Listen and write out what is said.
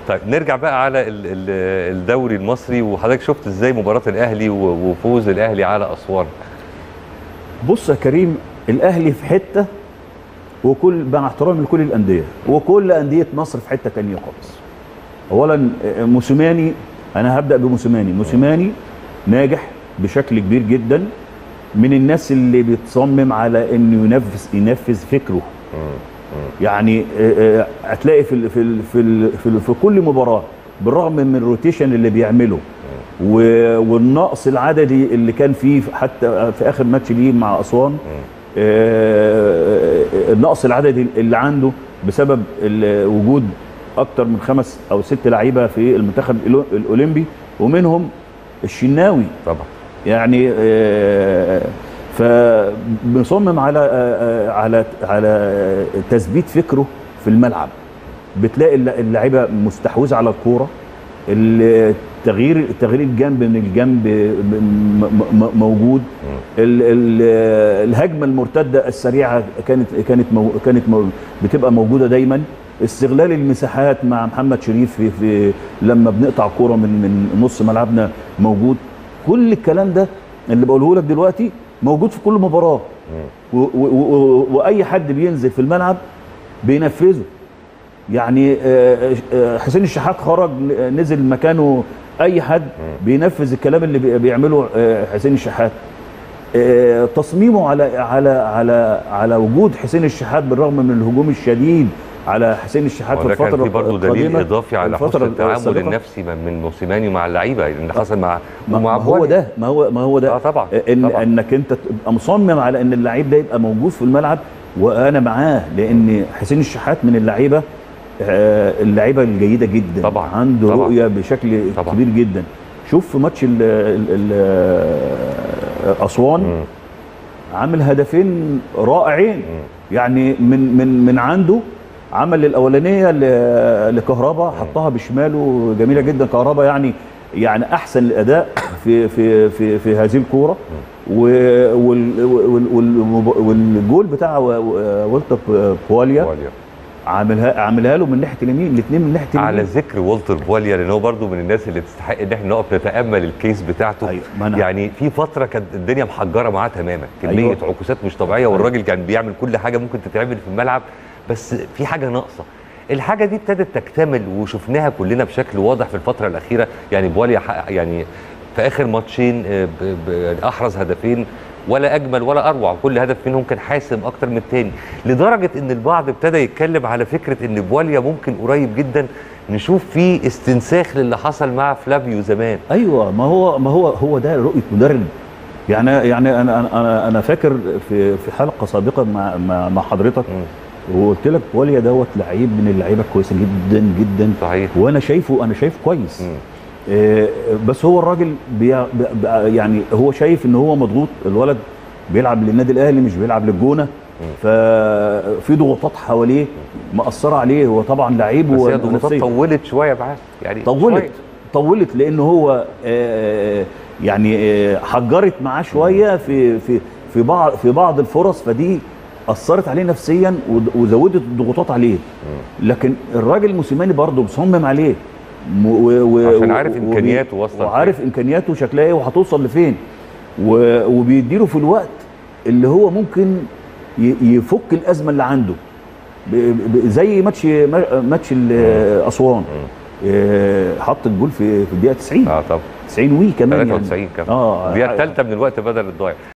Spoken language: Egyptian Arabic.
طيب نرجع بقى على ال- ال- الدوري المصري وحضرتك شفت ازاي مباراه الاهلي و- وفوز الاهلي على اسوان بص يا كريم الاهلي في حته وكل مع احترامي لكل الانديه وكل انديه مصر في حته تانية خالص اولا آه، موسيماني انا هبدا بموسيماني موسيماني ناجح بشكل كبير جدا من الناس اللي بتصمم على انه ينفذ ينفذ فكره يعني آه، آه، هتلاقي في ال في ال في ال في, ال في كل مباراه بالرغم من الروتيشن اللي بيعمله و- والنقص العددي اللي كان فيه حتى في اخر ماتش ليه مع اسوان آه، النقص العددي اللي عنده بسبب ال- وجود اكتر من خمس او ست لعيبه في المنتخب الأو- الاولمبي ومنهم الشناوي طبعا يعني آه، فبنصمم على آه، آه، على على تثبيت فكره في الملعب بتلاقي الل- اللعيبه مستحوذه على الكوره التغيير تغيير الجنب من الجنب م- م- موجود ال- ال- الهجمه المرتده السريعه كانت كانت مو كانت مو بتبقى موجوده دايما استغلال المساحات مع محمد شريف في, في لما بنقطع كوره من من نص ملعبنا موجود كل الكلام ده اللي بقوله لك دلوقتي موجود في كل مباراه و- و- و- واي حد بينزل في الملعب بينفذه يعني آه، آه، حسين الشحات خرج نزل مكانه اي حد بينفذ الكلام اللي بي- بيعمله آه، حسين الشحات آه، تصميمه على على على على وجود حسين الشحات بالرغم من الهجوم الشديد على حسين الشحات في وده الفتره كان في برضه دليل القادمة، اضافي على الفترة حسن التعامل السابقة. النفسي من موسيماني مع اللعيبه اللي حصل مع ما ومع ما هو بوالي. ده ما هو ما هو ده اه طبعا ان طبعا. انك انت تبقى مصمم على ان اللعيب ده يبقى موجود في الملعب وانا معاه لان حسين الشحات من اللعيبه آه، اللعيبه الجيده جدا طبعا، عنده طبعا. رؤيه بشكل طبعا. كبير جدا شوف في ماتش ال ال ال اسوان مم. عامل هدفين رائعين مم. يعني من من من عنده عمل الاولانيه ل- لكهربا حطها بشماله جميله جدا كهربا يعني يعني احسن الاداء في في في في هذه الكوره و- وال- وال- وال- والجول بتاع و- و- والتر بواليا بواليا. عاملها عاملها له من ناحيه اليمين الاثنين من ناحيه على اليمين ذكر والتر بواليا لان هو برضه من الناس اللي تستحق ان احنا نقف نتامل الكيس بتاعته أيوة، ما أنا- يعني في فتره كانت الدنيا محجره معاه تماما كميه أيوة. عكوسات مش طبيعيه والراجل كان بيعمل كل حاجه ممكن تتعمل في الملعب بس في حاجه ناقصه الحاجه دي ابتدت تكتمل وشفناها كلنا بشكل واضح في الفتره الاخيره يعني بواليا حقق يعني في اخر ماتشين آه، ب- ب- احرز هدفين ولا اجمل ولا اروع كل هدف منهم كان حاسم اكتر من التاني لدرجه ان البعض ابتدى يتكلم على فكره ان بواليا ممكن قريب جدا نشوف فيه استنساخ للي حصل مع فلافيو زمان ايوه ما هو ما هو هو ده رؤيه مدرب يعني يعني انا انا انا, أنا فاكر في في حلقه سابقه مع مع, مع حضرتك وقلت لك بوليا دوت لعيب من اللعيبه الكويسه جدا جدا صحيح وانا شايفه انا شايف كويس مم. آه، بس هو الراجل بي بي- يعني هو شايف ان هو مضغوط الولد بيلعب للنادي الاهلي مش بيلعب للجونه ففي ضغوطات حواليه مأثره عليه هو طبعا لعيب بس هي و- ضغوطات نفسيا. طولت شويه معاه يعني طولت شوية. طولت لان هو آه، يعني آه، حجرت معاه شويه في في في بعض في بعض الفرص فدي اثرت عليه نفسيا ود- وزودت الضغوطات عليه لكن الراجل موسيماني برضه مصمم عليه م- و- و- عشان و- عارف وبي- إمكانياته واصلة وعارف امكانياته شكلها ايه وهتوصل لفين و- وبيديله في الوقت اللي هو ممكن ي- يفك الازمه اللي عنده ب- ب- زي ماتش ماتش ال- اسوان آه، حط الجول في في الدقيقه 90 اه طبعا 90 وي كمان 93 كمان اه دي الثالثه من الوقت بدل الضايع